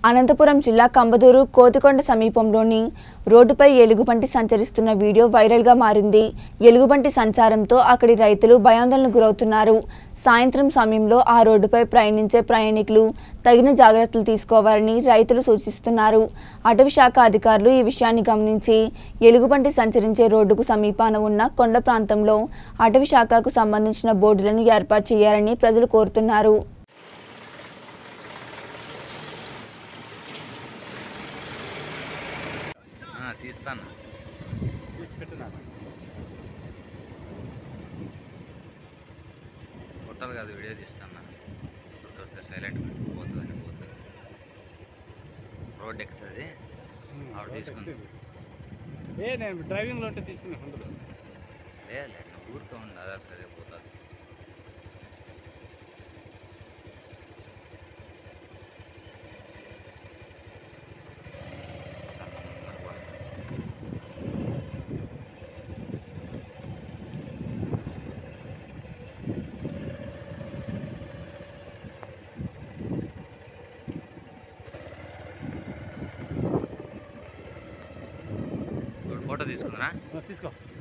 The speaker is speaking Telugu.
అనంతపురం జిల్లా కంబదూరు కోతికొండ సమీపంలోని రోడ్డుపై ఎలుగుబంటి సంచరిస్తున్న వీడియో వైరల్గా మారింది ఎలుగుబంటి సంచారంతో అక్కడి రైతులు భయాందోళనకు గురవుతున్నారు సాయంత్రం సమయంలో ఆ రోడ్డుపై ప్రయాణించే ప్రయాణికులు తగిన జాగ్రత్తలు తీసుకోవాలని రైతులు సూచిస్తున్నారు అటవీ శాఖ అధికారులు ఈ విషయాన్ని గమనించి ఎలుగుబంటి సంచరించే రోడ్డుకు సమీపాన ఉన్న కొండ ప్రాంతంలో అటవీ శాఖకు సంబంధించిన బోర్డులను ఏర్పాటు చేయాలని ప్రజలు కోరుతున్నారు ఆ, తీస్తాను ఫోటోలు కాదు వీడియో తీస్తాను ఫోటో సైలెంట్ పోతుంది పోతుంది రోడ్ ఎక్కుతుంది ఆవిడ తీసుకుంది ఏ నేను డ్రైవింగ్లో ఉంటే తీసుకునే ఉండదు లేదు ఊరికే ఉంది అదే అదే పోతుంది ఇప్పుడు ఫోటో తీసుకుందా తీసుకో